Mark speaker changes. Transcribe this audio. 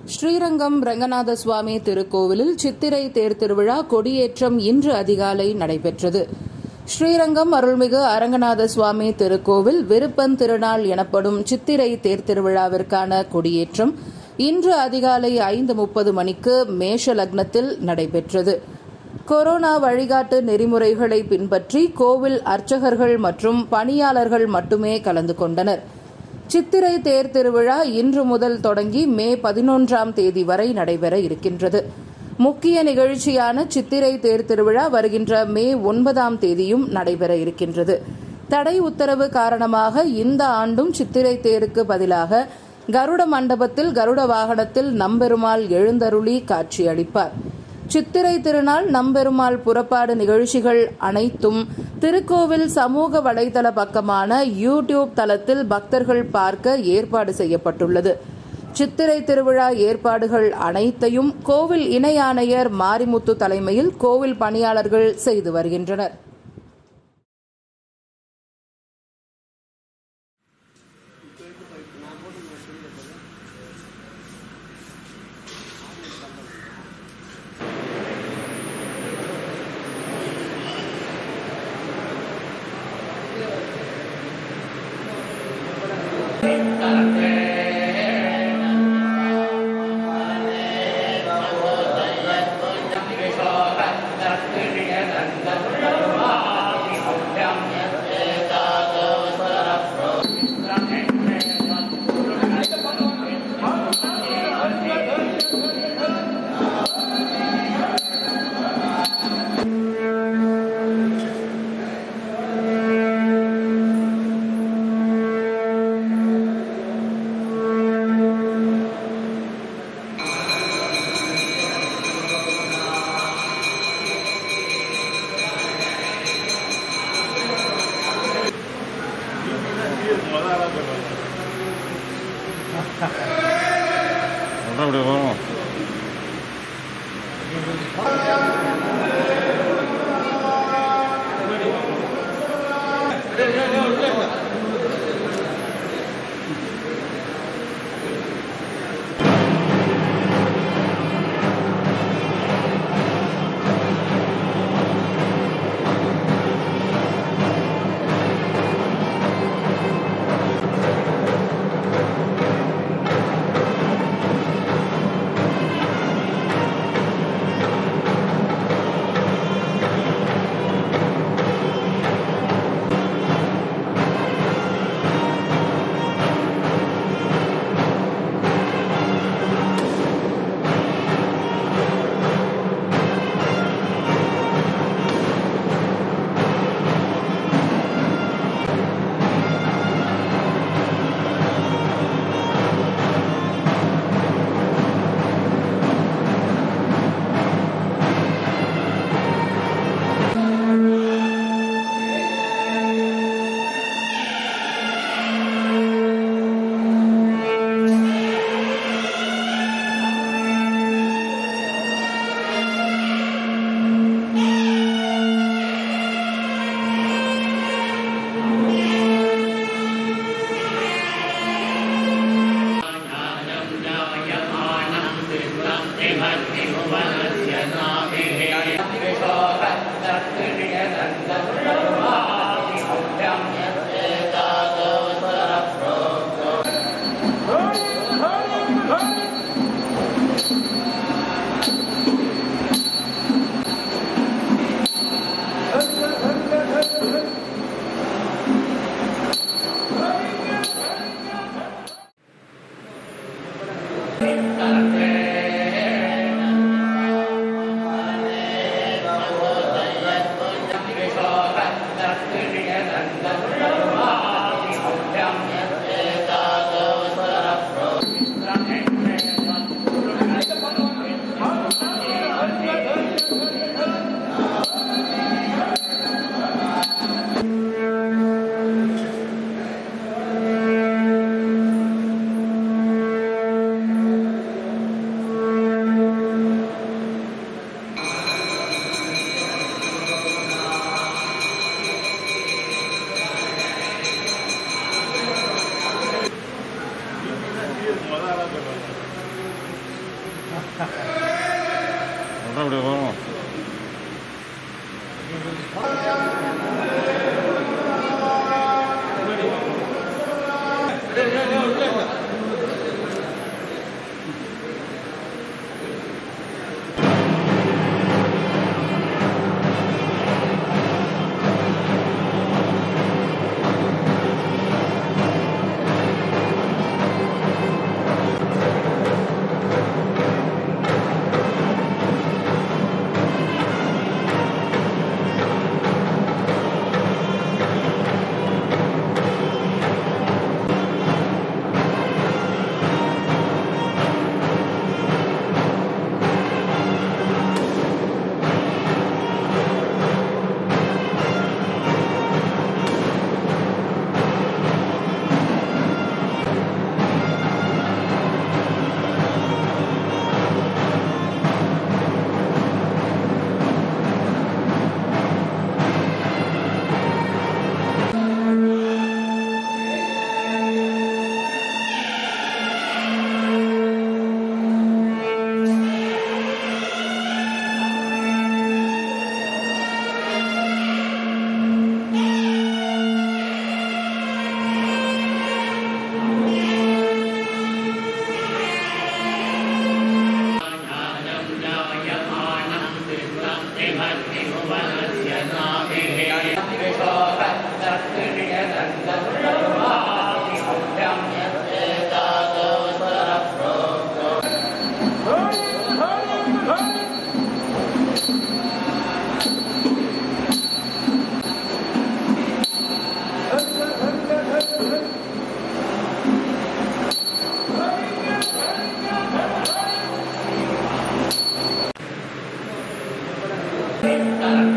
Speaker 1: ஸ்ரீரங்கம் ரங்கநாத சுவாமி திருக்கோவிலில் சித்திரை தேர் திருவிழா கொடியேற்றம் இன்று அதிகாலை நடைபெற்றது ஸ்ரீரங்கம் அருள்மிகு அரங்கநாத சுவாமி திருக்கோவில் விருப்பன் திருநாள் எனப்படும் சித்திரை தேர் திருவிழாவிற்கான கொடியேற்றம் இன்று அதிகாலை ஐந்து முப்பது மணிக்கு மேஷ லக்னத்தில் நடைபெற்றது கொரோனா வழிகாட்டு நெறிமுறைகளை பின்பற்றி கோவில் அர்ச்சகர்கள் மற்றும் பணியாளர்கள் மட்டுமே கலந்து கொண்டனர் சித்திரை தேர் திருவிழா இன்று முதல் தொடங்கி மே பதினொன்றாம் தேதி வரை நடைபெற இருக்கின்றது முக்கிய நிகழ்ச்சியான சித்திரை தேர் திருவிழா வருகின்ற மே ஒன்பதாம் தேதியும் நடைபெற இருக்கின்றது தடை உத்தரவு காரணமாக இந்த ஆண்டும் சித்திரை தேருக்கு பதிலாக கருட மண்டபத்தில் கருட வாகனத்தில் நம்பெருமாள் எழுந்தருளி காட்சியளிப்பார் சித்திரை திருநாள் நம்பெருமாள் புறப்பாடு நிகழ்ச்சிகள் அனைத்தும் திருக்கோவில் சமூக வலைதள பக்கமான யூடியூப் தளத்தில் பக்தர்கள் பார்க்க ஏற்பாடு செய்யப்பட்டுள்ளது சித்திரை திருவிழா ஏற்பாடுகள் அனைத்தையும் கோவில் இணை ஆணையர் மாரிமுத்து தலைமையில் கோவில் பணியாளர்கள் செய்து வருகின்றனர்
Speaker 2: அப்படி வரும் கரெக்டாக